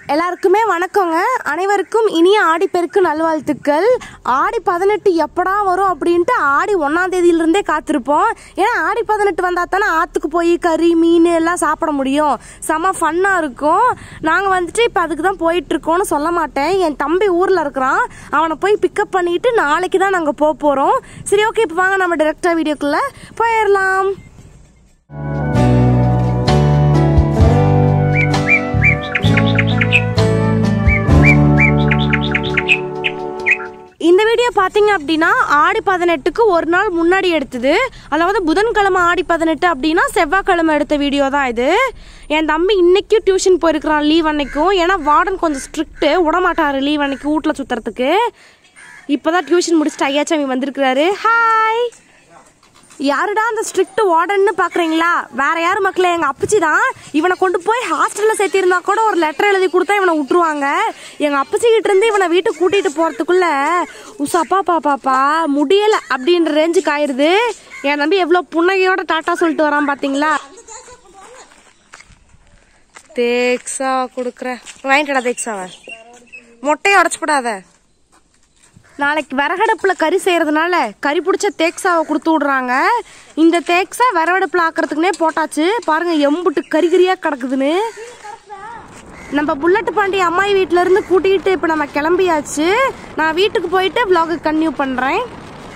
எல்லாருக்குமே வணக்கங்க அனைவருக்கும் இனிய ஆடிப்பெருக்கு நல்வாழ்த்துக்கள் ஆடி பதினெட்டு எப்படா வரும் அப்படின்ட்டு ஆடி ஒன்றாம் தேதியிலிருந்தே காத்திருப்போம் ஏன்னா ஆடி பதினெட்டு வந்தால் தானே ஆற்றுக்கு போய் கறி மீன் எல்லாம் சாப்பிட முடியும் செம ஃபன்னாக இருக்கும் நாங்கள் வந்துட்டு இப்போ அதுக்கு தான் போயிட்டுருக்கோம்னு சொல்ல மாட்டேன் என் தம்பி ஊரில் இருக்கிறான் அவனை போய் பிக்கப் பண்ணிட்டு நாளைக்கு தான் நாங்கள் போக போகிறோம் சரி ஓகே இப்போ வாங்க நம்ம டிரெக்டாக வீடியோக்குள்ளே போயிடலாம் இந்த வீடியோ பார்த்தீங்க அப்படின்னா ஆடி பதினெட்டுக்கு ஒரு நாள் முன்னாடி எடுத்தது அதாவது புதன்கிழமை ஆடி பதினெட்டு அப்படின்னா செவ்வாய்க்கிழமை எடுத்த வீடியோ தான் இது என் தம்பி இன்னைக்கும் டியூஷன் போயிருக்கிறான் லீவ் அன்னைக்கும் ஏன்னா வார்டன் கொஞ்சம் ஸ்ட்ரிக்ட்டு விடமாட்டாரு லீவ் அன்னைக்கு வீட்டில் சுற்றுறதுக்கு இப்போதான் டியூஷன் முடிச்சுட்டு ஐயாச்சாமி வந்திருக்கிறாரு ஹாய் யாருடா அந்த ஸ்ட்ரிக்ட் வார்டன்னு பாக்குறீங்களா வேற யாரு மக்களே எங்க அப்பச்சி தான் இவனை கொண்டு போய் ஹாஸ்டல்ல சேர்த்திருந்தா கூட ஒரு லெட்டர் எழுதி கொடுத்தா இவனை விட்டுருவாங்க எங்க அப்பச்சி கிட்ட இருந்து இவனை வீட்டுக்கு கூட்டிட்டு போறதுக்குள்ள உசாப்பா பாப்பாப்பா முடியல அப்படின்ற ரேஞ்சுக்கு ஆயிருது என் தம்பி எவ்வளவு புன்னகையோட டாட்டா சொல்லிட்டு வரான் பாத்தீங்களா தேக்ஸா கொடுக்குற வாங்கிட்டடா தேக்ஸாவை மொட்டையை உடச்சுக்கூடாத நாளைக்கு விறகடுப்பில் கறி செய்கிறதுனால கறி பிடிச்ச தேக்ஸாவை கொடுத்து விட்றாங்க இந்த தேக்ஸா விறகடுப்பில் ஆக்கிறதுக்குனே போட்டாச்சு பாருங்க எம்புட்டு கறி கறியாக கிடக்குதுன்னு நம்ம புல்லட் பாண்டி அம்மாயி வீட்ல இருந்து கூட்டிகிட்டு இப்போ நம்ம கிளம்பியாச்சு நான் வீட்டுக்கு போயிட்டு vlog கன்டினியூ பண்ணுறேன்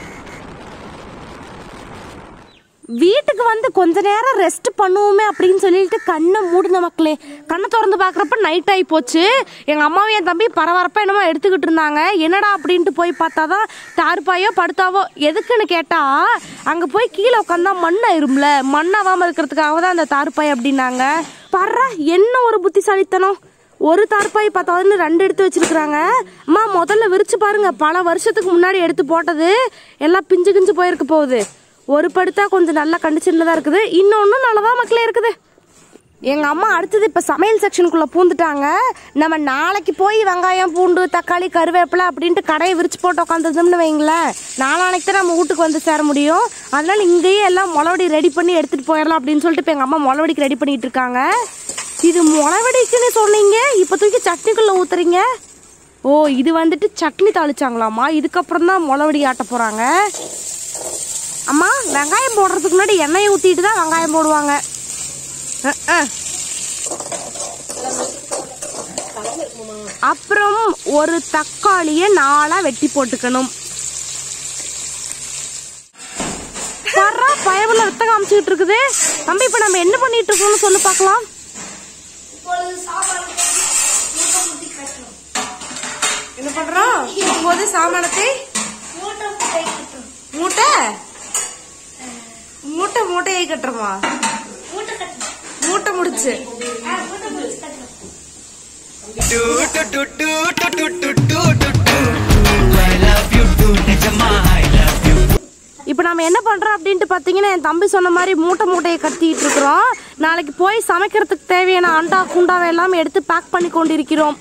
வீட்டுக்கு வந்து கொஞ்ச நேரம் ரெஸ்ட் பண்ணுவோமே அப்படின்னு சொல்லிட்டு கண்ணை மூடின மக்களே கண்ணை திறந்து பார்க்குறப்ப நைட் ஆகி போச்சு எங்கள் அம்மாவும் என் தம்பி பரபரப்பாக என்னமோ எடுத்துக்கிட்டு இருந்தாங்க என்னடா அப்படின்ட்டு போய் பார்த்தா தான் தார்பாயோ படுத்தாவோ எதுக்குன்னு கேட்டா அங்கே போய் கீழே உட்காந்தா மண் ஆயிரும்ல மண்ணாவாமல் இருக்கிறதுக்காக தான் அந்த தார்பாய் அப்படின்னாங்க பர்ற என்ன ஒரு புத்திசாலித்தனம் ஒரு தார்பாய் பத்தாதுன்னு ரெண்டு எடுத்து வச்சிருக்கிறாங்க அம்மா முதல்ல விரிச்சு பாருங்க பல வருஷத்துக்கு முன்னாடி எடுத்து போட்டது எல்லாம் பிஞ்சு கிஞ்சு போயிருக்க போகுது ஒரு படுத்தா கொஞ்சம் நல்லா கண்டிச்சுன்னு இருக்குது இன்னொன்னும் நல்லதா மக்களே இருக்குது எங்க அம்மா அடுத்தது இப்ப சமையல் செக்ஷனுக்குள்ள பூந்துட்டாங்க நம்ம நாளைக்கு போய் வெங்காயம் பூண்டு தக்காளி கருவேப்பிலை அப்படின்ட்டு கடையை விரிச்சு போட்டு உட்காந்துருந்தோம்னு வைங்களேன் நாளானைக்கு தான் நம்ம வீட்டுக்கு வந்து சேர முடியும் அதனால இங்கேயே எல்லாம் முளவடி ரெடி பண்ணி எடுத்துட்டு போயிடலாம் அப்படின்னு சொல்லிட்டு இப்ப எங்க அம்மா முளவடிக்கு ரெடி பண்ணிட்டு இருக்காங்க இது முளவடிக்குன்னு சொன்னீங்க இப்ப தூக்கி சட்னிக்குள்ள ஊத்துறீங்க ஓ இது வந்துட்டு சட்னி தாளிச்சாங்களாமா இதுக்கப்புறம் தான் முளவடி ஆட்ட போறாங்க அம்மா வெங்காயம் போடுறதுக்கு முன்னாடி எண்ணெயை ஊற்றிட்டு தான் வெங்காயம் போடுவாங்க அஹ், அஹ். அப்புறம் ஒரு தக்காளியை நாளா வெட்டி போட்டுக்கணும் பர்றா பயவுல ரத்த காமிச்சுக்கிட்டு இருக்குது தம்பி இப்ப நம்ம என்ன பண்ணிட்டு இருக்கோம்னு சொல்லு பார்க்கலாம் என்ன பண்றோம் இப்போது சாமானத்தை மூட்டை மூட்டை மூட்டையை கட்டுறோமா மூட்டை முடிச்சு do do do do do do do do do do. I love you too, நிஜமா I love you. இப்போ நம்ம என்ன பண்றோம் அப்படின்ட்டு பார்த்தீங்கன்னா என் தம்பி சொன்ன மாதிரி மூட்டை மூட்டையை கட்டிட்டு இருக்கிறோம் நாளைக்கு போய் சமைக்கிறதுக்கு தேவையான அண்டா குண்டாவை எல்லாம் எடுத்து பேக் பண்ணி கொண்டிருக்கிறோம்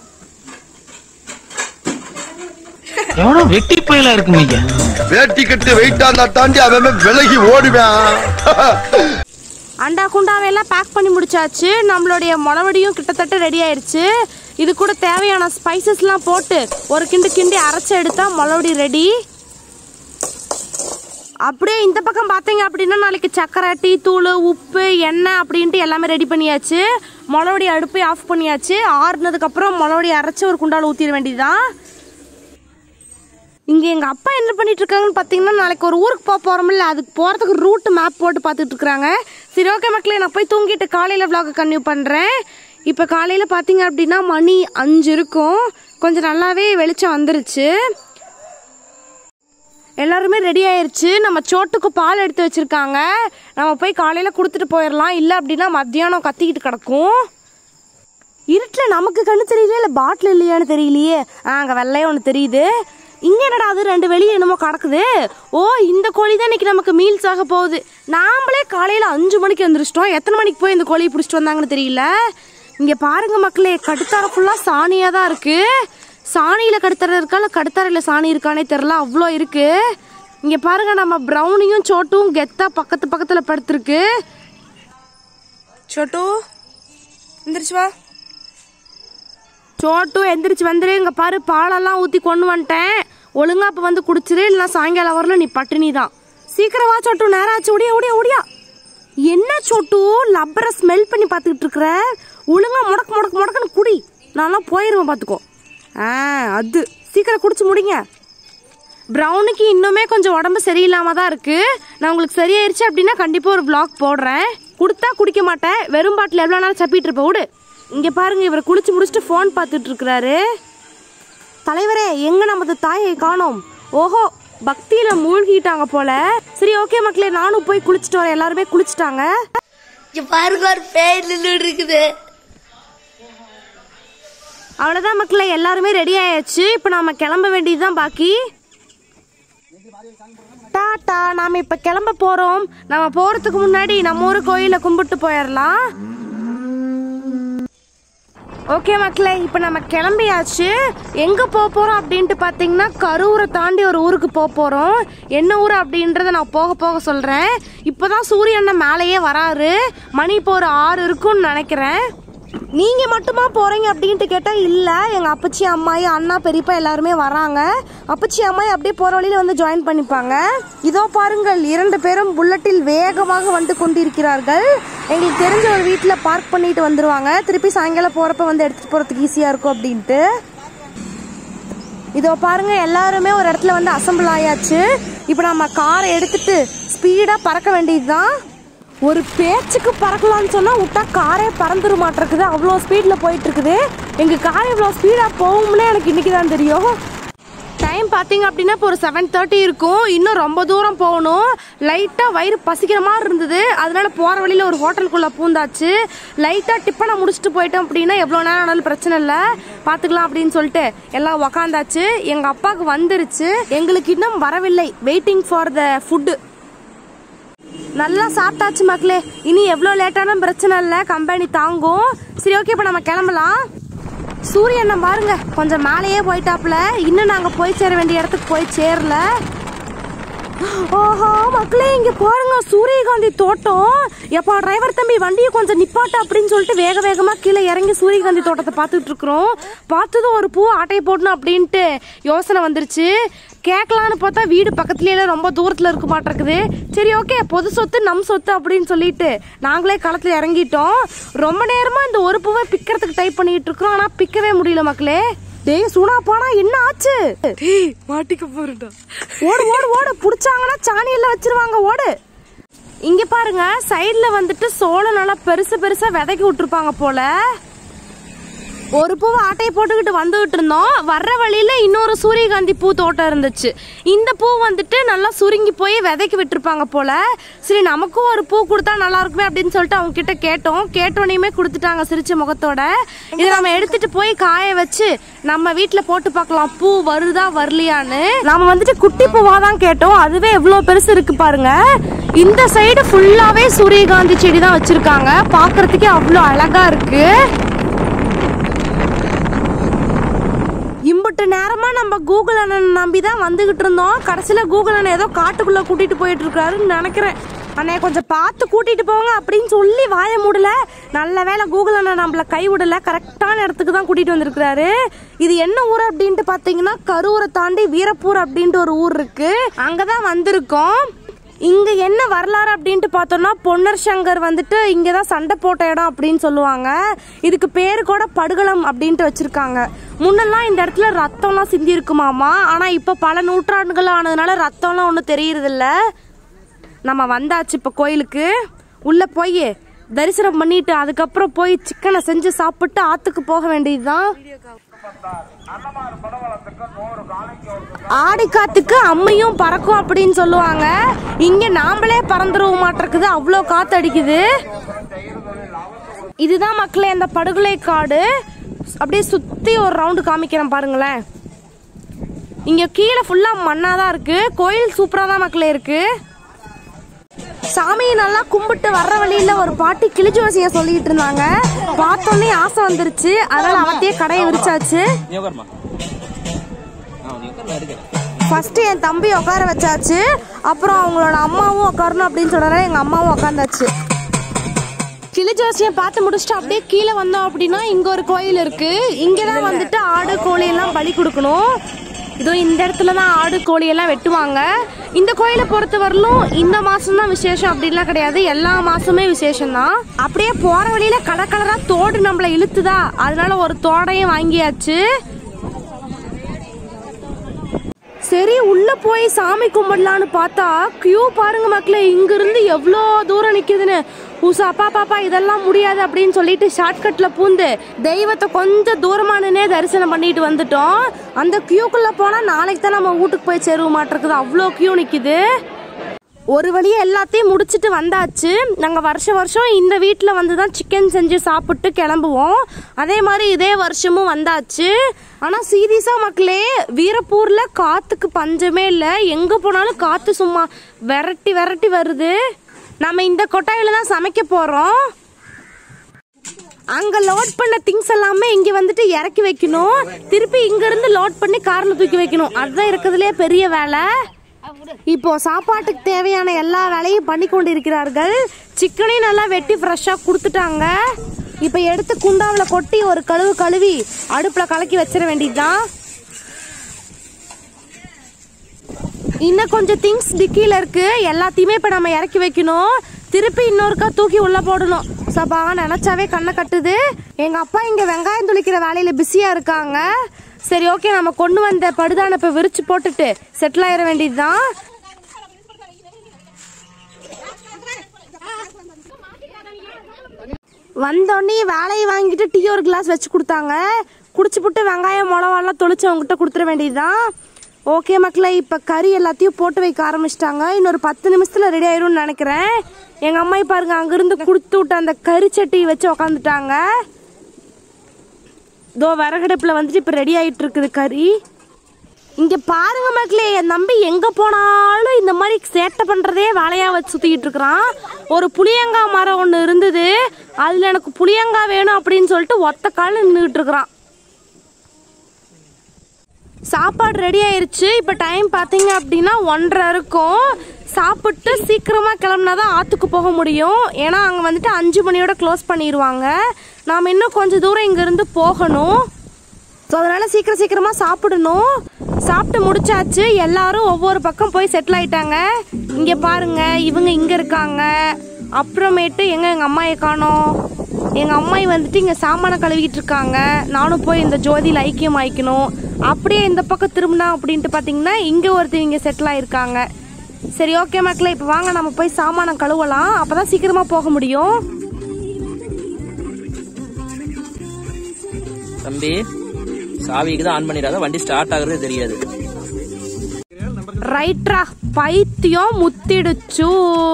எவனோ வெட்டி பயலா இருக்கு ஐயா வேட்டி கட்டி வெயிட்டா இருந்தா தாண்டி அவன் விலகி ஓடுவான் அண்டா குண்டாவை எல்லாம் பேக் பண்ணி முடிச்சாச்சு நம்மளுடைய முளவடியும் கிட்டத்தட்ட ரெடி ஆயிருச்சு இது கூட தேவையான ஸ்பைசஸ்லாம் போட்டு ஒரு கிண்டு கிண்டி அரைச்சு எடுத்தா முளவடி ரெடி அப்படியே இந்த பக்கம் பார்த்தீங்க அப்படின்னா நாளைக்கு சக்கரை டீ தூள் உப்பு எண்ணெய் அப்படின்ட்டு எல்லாமே ரெடி பண்ணியாச்சு முளவடி அடுப்பை ஆஃப் பண்ணியாச்சு ஆறுனதுக்கப்புறம் முளவடி அரைச்சி ஒரு குண்டால் ஊற்றிட வேண்டியதுதான் இங்கே எங்கள் அப்பா என்ன பண்ணிட்டு இருக்காங்கன்னு பார்த்தீங்கன்னா நாளைக்கு ஒரு ஊருக்கு போக போகிறோம்ல அதுக்கு போகிறதுக்கு ரூட் மேப் போட்டு பார்த்துட்டு இருக்காங்க சரி ஓகே மக்களே நான் போய் தூங்கிட்டு காலையில் vlog கன்டினியூ பண்ணுறேன் இப்போ காலையில் பார்த்தீங்க அப்படின்னா மணி அஞ்சு இருக்கும் கொஞ்சம் நல்லாவே வெளிச்சம் வந்துருச்சு எல்லாருமே ரெடி ஆயிருச்சு நம்ம சோட்டுக்கு பால் எடுத்து வச்சிருக்காங்க நம்ம போய் காலையில் கொடுத்துட்டு போயிடலாம் இல்லை அப்படின்னா மத்தியானம் கத்திக்கிட்டு கிடக்கும் இருட்டில் நமக்கு கண்ணு தெரியலையே இல்லை பாட்டில் இல்லையான்னு தெரியலையே ஆ அங்கே வெள்ளையே ஒன்று தெரியுது இங்கே என்னடா அது ரெண்டு வெளியே என்னமோ கிடக்குது ஓ இந்த கோழி தான் இன்னைக்கு நமக்கு மீல்ஸ் ஆக போகுது நாமளே காலையில் அஞ்சு மணிக்கு வந்துருச்சிட்டோம் எத்தனை மணிக்கு போய் இந்த கோழியை பிடிச்சிட்டு வந்தாங்கன்னு தெரியல இங்கே பாருங்க மக்களே கடுத்தார ஃபுல்லாக சாணியாக தான் இருக்கு சாணியில் கடுத்தர இருக்கா இல்லை கடுத்தாரையில் சாணி இருக்கானே தெரில அவ்வளோ இருக்கு இங்கே பாருங்க நம்ம ப்ரௌனியும் சோட்டும் கெத்தா பக்கத்து பக்கத்தில் படுத்துருக்கு சோட்டு எந்திரிச்சு வா சோட்டு எந்திரிச்சு வந்துரு இங்க பாரு பாலெல்லாம் ஊத்தி கொண்டு வந்துட்டேன் ஒழுங்கா அப்ப வந்து குடிச்சிரு இல்லைன்னா சாயங்காலம் வரல நீ பட்டினி தான் சீக்கிரம் வா சோட்டு நேரம் ஆச்சு ஓடியா ஓடியா ஓடியா என்ன சோட்டு லப்பரை ஸ்மெல் பண்ணி பார்த்துக்கிட்டு இருக்கிற ஒழுங்கா முடக்கு முடக்கு முடக்குன்னு குடி நான்லாம் போயிருவேன் பார்த்துக்கோ ஆ அது சீக்கிரம் குடிச்சு முடிங்க ப்ரௌனுக்கு இன்னுமே கொஞ்சம் உடம்பு சரியில்லாம தான் இருக்கு நான் உங்களுக்கு சரியாயிருச்சு அப்படின்னா கண்டிப்பா ஒரு vlog போடுறேன் கொடுத்தா குடிக்க மாட்டேன் வெறும் பாட்டில் எவ்வளோ நேரம் சப்பிட்டு இருப்ப விடு இங்க பாருங்க இவர் குளிச்சு முடிச்சுட்டு ஃபோன் பார்த்துட்டு இருக்கிறாரு தலைவரே எங்க நமது தாயை காணோம் ஓஹோ பக்தியில மூழ்கிட்டாங்க போல சரி ஓகே மக்களே நானும் போய் குளிச்சுட்டு வரேன் எல்லாருமே குளிச்சுட்டாங்க இங்க பாருங்க ஒரு பேய் நின்று இருக்குது அவ்வளோதான் மக்களே எல்லாருமே ரெடி ஆயாச்சு இப்போ நாம கிளம்ப வேண்டியதுதான் பாக்கி டாட்டா நாம இப்ப கிளம்ப போறோம் நம்ம போறதுக்கு முன்னாடி நம்ம ஊர் கோயில கும்பிட்டு போயிடலாம் ஓகே மக்களே இப்போ நம்ம கிளம்பியாச்சு எங்க போக போறோம் அப்படின்ட்டு பாத்தீங்கன்னா கரூரை தாண்டி ஒரு ஊருக்கு போக போறோம் என்ன ஊர் அப்படின்றத நான் போக போக சொல்றேன் இப்போதான் சூரியன் மேலேயே வராரு மணி இப்போ ஒரு ஆறு இருக்கும்னு நினைக்கிறேன் நீங்க மட்டுமா போறீங்க அப்படின்ட்டு கேட்டா இல்ல எங்க அப்பச்சி அம்மாயி அண்ணா பெரியப்பா எல்லாருமே வராங்க அப்பச்சி அம்மாயி அப்படியே போற வழியில வந்து ஜாயின் பண்ணிப்பாங்க இதோ பாருங்கள் இரண்டு பேரும் புல்லட்டில் வேகமாக வந்து கொண்டிருக்கிறார்கள் எங்களுக்கு தெரிஞ்ச ஒரு வீட்டில் பார்க் பண்ணிட்டு வந்துருவாங்க திருப்பி சாயங்காலம் போறப்ப வந்து எடுத்துட்டு போறதுக்கு ஈஸியா இருக்கும் அப்படின்ட்டு இதோ பாருங்க எல்லாருமே ஒரு இடத்துல வந்து அசம்பிள் ஆயாச்சு இப்போ நம்ம காரை எடுத்துட்டு ஸ்பீடா பறக்க வேண்டியதுதான் ஒரு பேச்சுக்கு பறக்கலாம்னு சொன்னா விட்டா காரே பறந்துரு மாட்டிருக்குது அவ்வளோ ஸ்பீட்ல போயிட்டு இருக்குது எங்க கார் இவ்வளோ ஸ்பீடா போகும்னே எனக்கு இன்னைக்கு தான் தெரியும் டைம் பார்த்தீங்க அப்படின்னா இப்போ ஒரு செவன் தேர்ட்டி இருக்கும் இன்னும் ரொம்ப தூரம் போகணும் லைட்டாக வயிறு பசிக்கிற மாதிரி இருந்தது அதனால போகிற வழியில் ஒரு ஹோட்டலுக்குள்ளே பூந்தாச்சு லைட்டாக டிப்பனை முடிச்சுட்டு போயிட்டோம் அப்படின்னா எவ்வளோ நேரம் ஆனாலும் பிரச்சனை இல்லை பார்த்துக்கலாம் அப்படின்னு சொல்லிட்டு எல்லாம் உக்காந்தாச்சு எங்கள் அப்பாவுக்கு வந்துருச்சு எங்களுக்கு இன்னும் வரவில்லை வெயிட்டிங் ஃபார் த ஃபுட்டு நல்லா சாப்பிட்டாச்சு மக்களே இனி எவ்வளோ லேட்டான பிரச்சனை இல்லை கம்பெனி தாங்கும் சரி ஓகே இப்போ நம்ம கிளம்பலாம் சூரியனை பாருங்க கொஞ்சம் மேலேயே போயிட்டாப்ல இன்னும் நாங்க போய் சேர வேண்டிய இடத்துக்கு போய் சேரல ஓஹோ மக்களே இங்க பாருங்க சூரியகாந்தி தோட்டம் எப்பா டிரைவர் தம்பி வண்டியை கொஞ்சம் நிப்பாட்டு அப்படின்னு சொல்லிட்டு வேக வேகமா கீழே இறங்கி சூரியகாந்தி தோட்டத்தை பார்த்துட்டு இருக்கிறோம் பார்த்ததும் ஒரு பூ ஆட்டையை போடணும் அப்படின்ட்டு யோசனை வந்துருச்சு கேட்கலான்னு பார்த்தா வீடு பக்கத்துலயே ரொம்ப தூரத்துல இருக்க மாட்டிருக்குது சரி ஓகே பொது சொத்து நம் சொத்து அப்படின்னு சொல்லிட்டு நாங்களே களத்துல இறங்கிட்டோம் ரொம்ப நேரமா இந்த ஒரு பூவை பிக்கிறதுக்கு டைப் பண்ணிட்டு இருக்கிறோம் ஆனா பிக்கவே முடியல மக்களே டேய் சூனா போனா என்ன ஆச்சு மாட்டிக்க போறடா ஓடு ஓடு ஓடு புடிச்சாங்கன்னா சாணி எல்லாம் வச்சிருவாங்க ஓடு இங்க பாருங்க சைடுல வந்துட்டு சோளம் நல்லா பெருசு பெருசா விதைக்கி விட்டுருப்பாங்க போல ஒரு பூவை ஆட்டையை போட்டுக்கிட்டு வந்துகிட்டு இருந்தோம் வர்ற வழியில இன்னொரு சூரியகாந்தி பூ தோட்டம் இருந்துச்சு இந்த பூ வந்துட்டு நல்லா சுருங்கி போய் விதைக்கு விட்டுருப்பாங்க போல சரி நமக்கும் ஒரு பூ கொடுத்தா நல்லா இருக்குமே அப்படின்னு சொல்லிட்டு அவங்க கிட்ட கேட்டோம் கேட்டோனையுமே கொடுத்துட்டாங்க சிரிச்ச முகத்தோட இதை நம்ம எடுத்துட்டு போய் காய வச்சு நம்ம வீட்ல போட்டு பார்க்கலாம் பூ வருதா வரலையான்னு நாம வந்துட்டு குட்டி பூவா தான் கேட்டோம் அதுவே எவ்வளவு பெருசு இருக்கு பாருங்க இந்த சைடு ஃபுல்லாவே சூரியகாந்தி செடி தான் வச்சிருக்காங்க பார்க்கிறதுக்கே அவ்வளோ அழகா இருக்கு இம்புட்டு நேரமா நம்ம கூகுள் அண்ணன் நம்பி தான் வந்துகிட்டு இருந்தோம் கடைசியில கூகுள் அண்ணன் ஏதோ காட்டுக்குள்ள கூட்டிட்டு போயிட்டு இருக்காருன்னு நினைக்கிறேன் அண்ணே கொஞ்சம் பார்த்து கூட்டிட்டு போங்க அப்படின்னு சொல்லி வாய மூடல நல்ல வேளை கூகுள் அண்ணன் நம்மள கை விடல கரெக்டான இடத்துக்கு தான் கூட்டிட்டு வந்திருக்கிறாரு இது என்ன ஊர் அப்படின்ட்டு பாத்தீங்கன்னா கரூரை தாண்டி வீரப்பூர் அப்படின்ட்டு ஒரு ஊர் இருக்கு அங்கதான் வந்திருக்கோம் இங்க என்ன வரலாறு அப்படின்ட்டு பார்த்தோம்னா பொன்னர் சங்கர் வந்துட்டு இங்க தான் சண்டை போட்ட இடம் அப்படின்னு சொல்லுவாங்க இதுக்கு பேரு கூட படுகளம் அப்படின்ட்டு வச்சிருக்காங்க முன்னெல்லாம் இந்த இடத்துல ரத்தம்லாம் சிந்தி இருக்குமாமா ஆனா இப்ப பல நூற்றாண்டுகள் ஆனதுனால ரத்தம்லாம் ஒன்றும் தெரியறது இல்ல நம்ம வந்தாச்சு இப்ப கோயிலுக்கு உள்ள போய் தரிசனம் பண்ணிட்டு அதுக்கப்புறம் போய் சிக்கனை செஞ்சு சாப்பிட்டு ஆத்துக்கு போக வேண்டியதுதான் ஆடி காத்துக்கு அம்மையும் பறக்கும் அப்படின்னு சொல்லுவாங்க இங்க நாமளே பறந்துருவோம் மாட்டிருக்குது அவ்வளோ காத்து அடிக்குது இதுதான் மக்களே அந்த படுகொலை காடு அப்படியே சுத்தி ஒரு ரவுண்டு காமிக்கிறேன் பாருங்களேன் இங்க கீழே ஃபுல்லா மண்ணாதான் இருக்கு கோயில் சூப்பரா தான் மக்களே இருக்கு சாமியை நல்லா கும்பிட்டு வர்ற வழியில ஒரு பாட்டி கிழிச்சு வசிய சொல்லிட்டு இருந்தாங்க பார்த்தோன்னே ஆசை வந்துருச்சு அதனால அவத்தையே கடையை விரிச்சாச்சு ஃபர்ஸ்ட் என் தம்பி உட்கார வச்சாச்சு அப்புறம் அவங்களோட அம்மாவும் உட்காரணும் அப்படின்னு சொன்னாங்க எங்க அம்மாவும் உட்காந்தாச்சு கிளி ஜோசியம் பார்த்து முடிச்சுட்டு அப்படியே கீழே வந்தோம் அப்படின்னா இங்க ஒரு கோயில் இருக்கு இங்கதான் வந்துட்டு ஆடு கோழி எல்லாம் பலி கொடுக்கணும் இதோ இந்த இடத்துல தான் ஆடு கோழி எல்லாம் வெட்டுவாங்க இந்த கோயிலை பொறுத்த வரலும் இந்த மாசம் தான் விசேஷம் அப்படின்லாம் கிடையாது எல்லா மாசமே விசேஷம் தான் அப்படியே போற வழியில கலர் கலரா தோடு நம்மள இழுத்துதா அதனால ஒரு தோடையும் வாங்கியாச்சு சரி உள்ள போய் சாமி கும்பிடலான்னு பார்த்தா கியூ பாருங்க மக்களே இங்க இருந்து எவ்வளோ தூரம் நிக்குதுன்னு ஊசா அப்பா பாப்பா இதெல்லாம் முடியாது அப்படின்னு சொல்லிட்டு ஷார்ட்கட்ல பூந்து தெய்வத்தை கொஞ்சம் தூரமானனே தரிசனம் பண்ணிட்டு வந்துட்டோம் அந்த கியூக்குள்ள போனா நாளைக்கு தான் நம்ம வீட்டுக்கு போய் சேருவ மாட்டிருக்குது அவ்வளோ கியூ நிக்குது ஒரு வழியா எல்லாத்தையும் முடிச்சிட்டு வந்தாச்சு நாங்கள் வருஷ வருஷம் இந்த வீட்டில் வந்து தான் சிக்கன் செஞ்சு சாப்பிட்டு கிளம்புவோம் அதே மாதிரி இதே வருஷமும் வந்தாச்சு ஆனால் சீரியஸாக மக்களே வீரப்பூரில் காற்றுக்கு பஞ்சமே இல்லை எங்கே போனாலும் காற்று சும்மா விரட்டி விரட்டி வருது நம்ம இந்த கொட்டாயில தான் சமைக்க போகிறோம் அங்க லோட் பண்ண திங்ஸ் எல்லாமே இங்க வந்துட்டு இறக்கி வைக்கணும் திருப்பி இங்க இருந்து லோட் பண்ணி கார்ல தூக்கி வைக்கணும் அதுதான் இருக்கிறதுலே பெரிய வேலை இப்போ சாப்பாட்டுக்கு தேவையான எல்லா வேலையும் பண்ணி கொண்டு இருக்கிறார்கள் சிக்கனையும் நல்லா வெட்டி ஃப்ரெஷ்ஷாக கொடுத்துட்டாங்க இப்போ எடுத்து குண்டாவில் கொட்டி ஒரு கழுவு கழுவி அடுப்பில் கலக்கி வச்சிட வேண்டியதுதான் இன்னும் கொஞ்சம் திங்ஸ் டிக்கியில் இருக்கு எல்லாத்தையுமே இப்போ நம்ம இறக்கி வைக்கணும் திருப்பி இன்னொருக்கா தூக்கி உள்ள போடணும் சபா நினைச்சாவே கண்ணை கட்டுது எங்க அப்பா இங்க வெங்காயம் துளிக்கிற வேலையில பிஸியா இருக்காங்க சரி ஓகே நம்ம கொண்டு வந்த படுதான இப்ப விரிச்சு போட்டுட்டு செட்டில் ஆயிட வேண்டியதுதான் வந்தோடனே வேலையை வாங்கிட்டு டீ ஒரு கிளாஸ் வச்சு கொடுத்தாங்க குடிச்சு புட்டு வெங்காயம் மிளவாலாம் தொளிச்சு அவங்ககிட்ட கொடுத்துட வேண்டியதுதான் ஓகே மக்களே இப்போ கறி எல்லாத்தையும் போட்டு வைக்க ஆரம்பிச்சிட்டாங்க இன்னொரு பத்து நிமிஷத்தில் ரெடி ஆயிரும்னு நினைக்கிறேன் எங்கள் அம்மா பாருங்க அங்கேருந்து கொடுத்து விட்ட அந்த கறி சட்டி வச்சு உக்காந்துட்டாங்க இதோ விறகடுப்பில் வந்துட்டு இப்போ ரெடி ஆயிட்டு இருக்குது கறி இங்க பாருங்க மக்களே என் தம்பி எங்க போனாலும் இந்த மாதிரி சேட்டை பண்றதே வேலையா வச்சு சுத்திக்கிட்டு இருக்கிறான் ஒரு புளியங்காய் மரம் ஒன்று இருந்தது அதுல எனக்கு புளியங்காய் வேணும் அப்படின்னு சொல்லிட்டு ஒத்த கால நின்றுட்டு இருக்கிறான் சாப்பாடு ரெடி ஆயிருச்சு இப்போ டைம் பார்த்தீங்க அப்படின்னா ஒன்றரை இருக்கும் சாப்பிட்டு சீக்கிரமாக கிளம்புனா தான் ஆற்றுக்கு போக முடியும் ஏன்னா அங்கே வந்துட்டு அஞ்சு மணியோட க்ளோஸ் பண்ணிடுவாங்க நாம் இன்னும் கொஞ்சம் தூரம் இங்கேருந்து போகணும் ஸோ அதனால் சீக்கிரம் சீக்கிரமாக சாப்பிடணும் சாப்பிட்டு முடிச்சாச்சு எல்லாரும் ஒவ்வொரு பக்கம் போய் செட்டில் ஆயிட்டாங்க இங்கே பாருங்க இவங்க இங்கே இருக்காங்க அப்புறமேட்டு எங்க எங்கள் அம்மாயை காணோம் எங்கள் அம்மாயி வந்துட்டு இங்கே சாமானை கழுவிக்கிட்டு இருக்காங்க நானும் போய் இந்த ஜோதியில் ஐக்கியம் ஆயிக்கணும் அப்படியே இந்த பக்கம் திரும்பினா அப்படின்ட்டு பார்த்தீங்கன்னா இங்கே ஒருத்தர் இங்கே செட்டில் ஆயிருக்காங்க சரி ஓகே மக்களே இப்போ வாங்க நம்ம போய் சாமானை கழுவலாம் அப்போ தான் சீக்கிரமாக போக முடியும் தம்பி சாவிக்கு தான் ஆன் பண்ணிடாத வண்டி ஸ்டார்ட் ஆகுறதே தெரியாது ரைட்ரா பைத்தியம் முத்திடுச்சு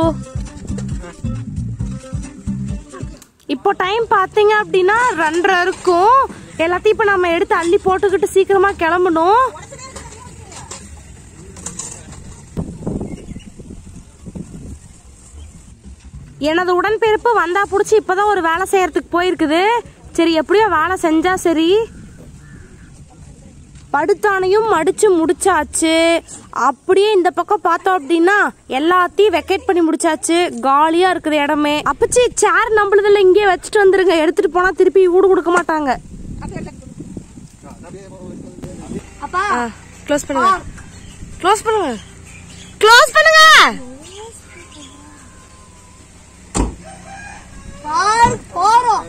இப்போ டைம் பார்த்தீங்க அப்படின்னா ரெண்டரை இருக்கும் எல்லாத்தையும் இப்போ நம்ம எடுத்து அள்ளி போட்டுக்கிட்டு சீக்கிரமா கிளம்பணும் எனது உடன்பிறப்பு வந்தா பிடிச்சி இப்போதான் ஒரு வேலை செய்யறதுக்கு போயிருக்குது சரி எப்படியோ வேலை செஞ்சா சரி படுத்தானையும் மடிச்சு முடிச்சாச்சு அப்படியே இந்த பக்கம் பார்த்தோம் அப்படின்னா எல்லாத்தையும் வெக்கேட் பண்ணி முடிச்சாச்சு காலியா இருக்குது இடமே அப்பச்சி சேர் நம்மளதுல இங்கே வச்சுட்டு வந்துருங்க எடுத்துட்டு போனா திருப்பி வீடு கொடுக்க மாட்டாங்க அப்பா க்ளோஸ் பண்ணுங்க க்ளோஸ் பண்ணுங்க க்ளோஸ் பண்ணுங்க பால் போறோம்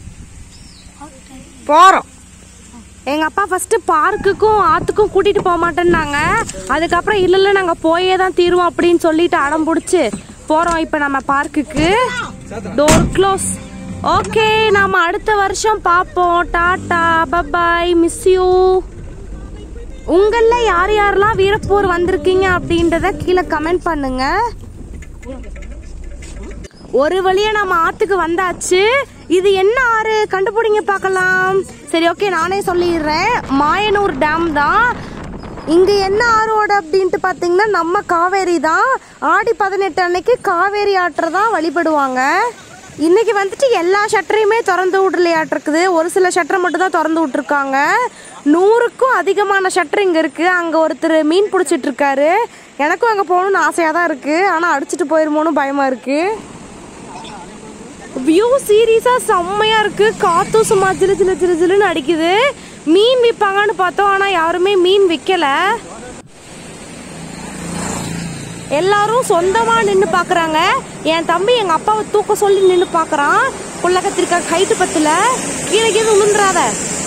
போறோம் எங்க அப்பா ஃபர்ஸ்ட் பார்க்குக்கும் ஆத்துக்கும் கூட்டிட்டு போக மாட்டேன்னாங்க அதுக்கப்புறம் இல்ல இல்ல நாங்க போயே தான் தீருவோம் அப்படின்னு சொல்லிட்டு அடம் பிடிச்சு போறோம் இப்ப நம்ம பார்க்குக்கு டோர் க்ளோஸ் ஓகே நாம அடுத்த வருஷம் பார்ப்போம் டாடா பபாய் மிஸ் யூ உங்கள யார் யாரெல்லாம் வீரப்பூர் வந்திருக்கீங்க அப்படின்றத கீழே கமெண்ட் பண்ணுங்க ஒரு வழியா நம்ம ஆத்துக்கு வந்தாச்சு இது என்ன ஆறு கண்டுபிடிங்க பார்க்கலாம் சரி ஓகே நானே சொல்லிடுறேன் மாயனூர் டேம் தான் இங்க என்ன ஆறோட அப்படின்ட்டு பாத்தீங்கன்னா நம்ம காவேரி தான் ஆடி பதினெட்டு அன்னைக்கு காவேரி ஆற்றை தான் வழிபடுவாங்க இன்னைக்கு வந்துட்டு எல்லா ஷட்டரையுமே திறந்து விடலையாட்டிருக்குது ஒரு சில ஷட்டரை மட்டும் தான் திறந்து விட்டுருக்காங்க நூறுக்கும் அதிகமான ஷட்டர் இங்கே இருக்குது அங்கே ஒருத்தர் மீன் பிடிச்சிட்டு இருக்காரு எனக்கும் அங்கே போகணும்னு ஆசையாக தான் இருக்குது ஆனால் அடிச்சிட்டு போயிருமோன்னு பயமாக இருக்குது வியூ சீரியஸா செம்மையா இருக்கு காத்தும் சும்மா ஜிலு ஜிலு ஜிலு ஜிலுன்னு அடிக்குது மீன் விற்பாங்கன்னு பார்த்தோம் ஆனா யாருமே மீன் விற்கல எல்லாரும் சொந்தமா நின்று பாக்குறாங்க என் தம்பி எங்க அப்பாவை தூக்க சொல்லி நின்று பாக்குறான் புள்ள கத்திரிக்காய் ஹைட்டு பத்துல கீழே கீழே விழுந்துறாத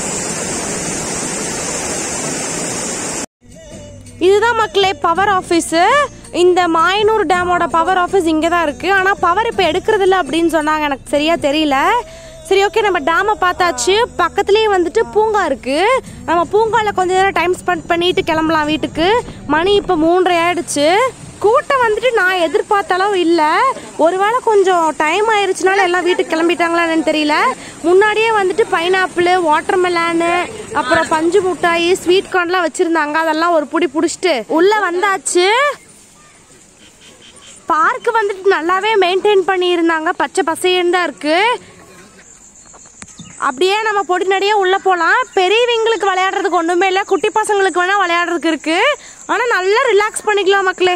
இதுதான் மக்களே பவர் ஆஃபீஸு இந்த மாயனூர் டேமோட பவர் ஆஃபீஸ் இங்கே தான் இருக்குது ஆனால் பவர் இப்போ எடுக்கிறதில்ல அப்படின்னு சொன்னாங்க எனக்கு சரியா தெரியல சரி ஓகே நம்ம டேமை பார்த்தாச்சு பக்கத்துலேயே வந்துட்டு பூங்கா இருக்குது நம்ம பூங்காவில் கொஞ்ச நேரம் டைம் ஸ்பெண்ட் பண்ணிட்டு கிளம்பலாம் வீட்டுக்கு மணி இப்போ மூன்றரை ஆயிடுச்சு கூட்டம் வந்துட்டு நான் எதிர்பார்த்த அளவு இல்லை ஒருவேளை கொஞ்சம் டைம் ஆயிருச்சுனால எல்லாம் வீட்டுக்கு கிளம்பிட்டாங்களான்னு தெரியல முன்னாடியே வந்துட்டு பைனாப்பிள் வாட்டர்மெலானு அப்புறம் பஞ்சு மிட்டாய் ஸ்வீட் கார்ன்லாம் வச்சிருந்தாங்க அதெல்லாம் ஒரு புடி புடிச்சிட்டு உள்ள வந்தாச்சு பார்க் வந்துட்டு நல்லாவே மெயின்டைன் பண்ணியிருந்தாங்க பச்சை பசையன்னு தான் இருக்கு அப்படியே நம்ம பொடி நடையே உள்ள போகலாம் பெரியவங்களுக்கு விளையாடுறதுக்கு ஒன்றுமே இல்லை குட்டி பசங்களுக்கு வேணா விளையாடுறதுக்கு இருக்கு ஆனால் நல்லா ரிலாக்ஸ் பண்ணிக்கலாம் மக்களே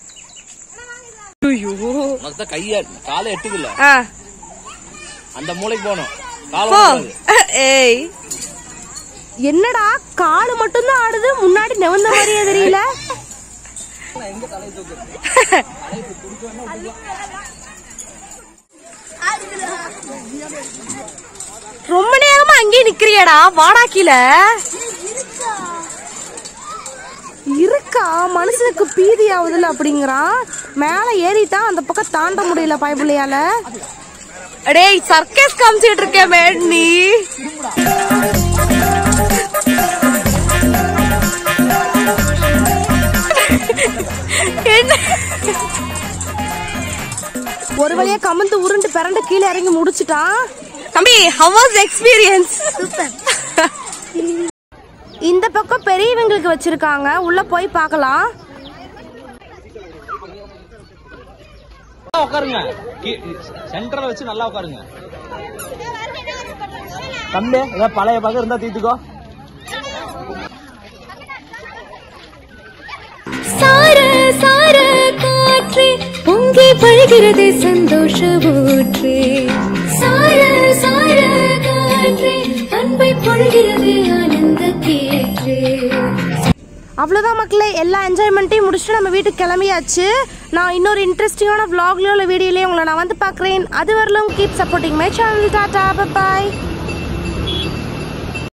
உனக்கு தான் கைய காலை எட்டுக்குல்ல ஆ அந்த மூளைக்கு போகணும் காலை ஏய் என்னடா காலு மட்டும்தான் ஆடுது முன்னாடி நெவந்த மாதிரியே தெரியல ரொம்ப நேரமா அங்கேயே நிக்கிறியடா வாடா கீழே இருக்கா மனுஷனுக்கு பீதி ஆகுதுல அப்படிங்கிறான் மேல ஏறிட்டா அந்த பக்கம் தாண்ட முடியல பயபுள்ளையால டேய் சர்க்கஸ் காமிச்சிட்டு இருக்கேன் மேட் நீ என்ன ஒரு வழியா கமந்து உருண்டு பிறண்டு கீழே இறங்கி முடிச்சிட்டான் தம்பி ஹவ் வாஸ் எக்ஸ்பீரியன்ஸ் இந்த பக்கம் பெரியவங்களுக்கு வச்சிருக்காங்க உள்ள போய் பார்க்கலாம் உட்காருங்க சென்டர்ல வச்சு நல்லா உட்காருங்க தம்பி ஏதாவது பழைய பக்கம் இருந்தா தீத்துக்கோ சார சார காற்றே பொங்கி பழுகிறது சந்தோஷ ஊற்றே சார சார காற்றே அன்பை பொழுகிறது ஆனந்த கேற்றே அவ்வளோதான் மக்களே எல்லா என்ஜாய்மெண்ட்டையும் முடிச்சுட்டு நம்ம வீட்டுக்கு கிளம்பியாச்சு நான் இன்னொரு இன்ட்ரெஸ்டிங்கான vlogலயோ இல்லை வீடியோலயோ உங்களை நான் வந்து பார்க்குறேன் அது வரலும் keep supporting my channel tata bye